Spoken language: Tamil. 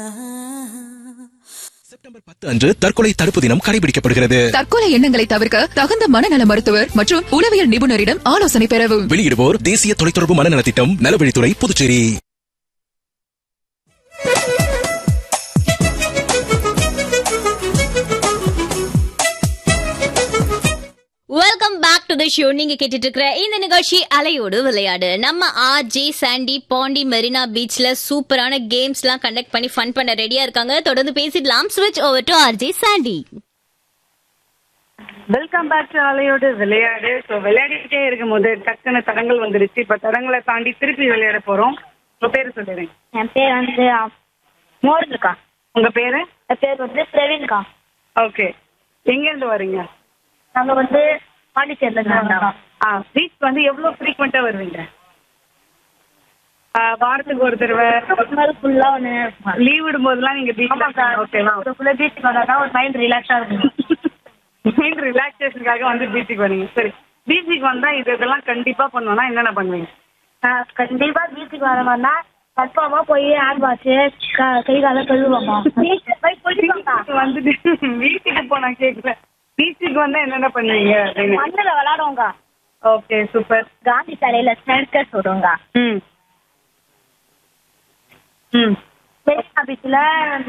செப்டம்பர் பத்து அன்று தற்கொலை தடுப்பு தினம் கடைபிடிக்கப்படுகிறது தற்கொலை எண்ணங்களை தவிர்க்க தகுந்த மனநல மருத்துவர் மற்றும் உளவியல் நிபுணரிடம் ஆலோசனை பெறவும் வெளியிடுவோர் தேசிய தொலைத்தொடர்பு மனநலத் திட்டம் நலவழித்துறை Puducherry welcome back to the show நீங்க கேட்டுட்டு இருக்கிற இந்த நிகழ்ச்சி அலையோடு விளையாடு நம்ம R J Sandy Pondy Marina பீச்ல சூப்பரான கேம்ஸ் எல்லாம் கண்டக்ட் பண்ணி ஃபன் பண்ண ரெடியா இருக்காங்க தொடர்ந்து பேசிடலாம் ஸ்விட்ச் over to R J Sandy welcome back to அலையோடு விளையாடு ஸோ விளையாடிக்கிட்டே இருக்கும்போது டக்குன்னு தடங்கள் வந்துருச்சு இப்போ தடங்களை தாண்டி திருப்பி விளையாட போறோம் உங்க பேரு சொல்லிடுங்க என் பேர் வந்து மோர்னுக்கா உங்க பேரு என் பேர் வந்து பிரவீன்கா ஓகே எங்க இருந்து வரீங்க நாங்க வந்து பாண்டிச்சேரியில இருந்து ஆ பீச் வந்து எவ்வளவு ஃப்ரீக்வெண்டா வருவீங்க ஆ, வாரத்துக்கு ஒரு தடவை மாதிரி ஃபுல்லா ஒன்று லீவ் விடும்போதெல்லாம் நீங்க ஆமாக்கா பீச் ஓகேவா ஃபுல்லா பீச்சுக்கு வந்தா ஒரு மைண்ட் ரிலாக்ஸா இருக்கும் மைண்ட் ரிலாக்ஸேஷனுக்காக வந்து பீச்சுக்கு வரீங்க சரி பீச்சுக்கு வந்தா இது இதெல்லாம் கண்டிப்பா பண்ணணும்னா என்னென்ன பண்ணுவீங்க நான் கண்டிப்பா பீச்சுக்கு வர மாதிரினா கன்ஃபார்மா போய் ஹேண்ட் வாஷ் கை கால கழுவுவாங்க பீச்சுக்கு வந்துட்டு வீட்டுக்கு போனா கேட்கல பீச்சுக்கு வந்தா என்னென்ன பண்ணுவீங்க அப்படின்னு மண்ணுல விளையாடுவோங்க ஓகே சூப்பர் காந்தி சாலையில சர்க்கஸ் விடுவோங்க ம் ம் மெரினா பீச்ல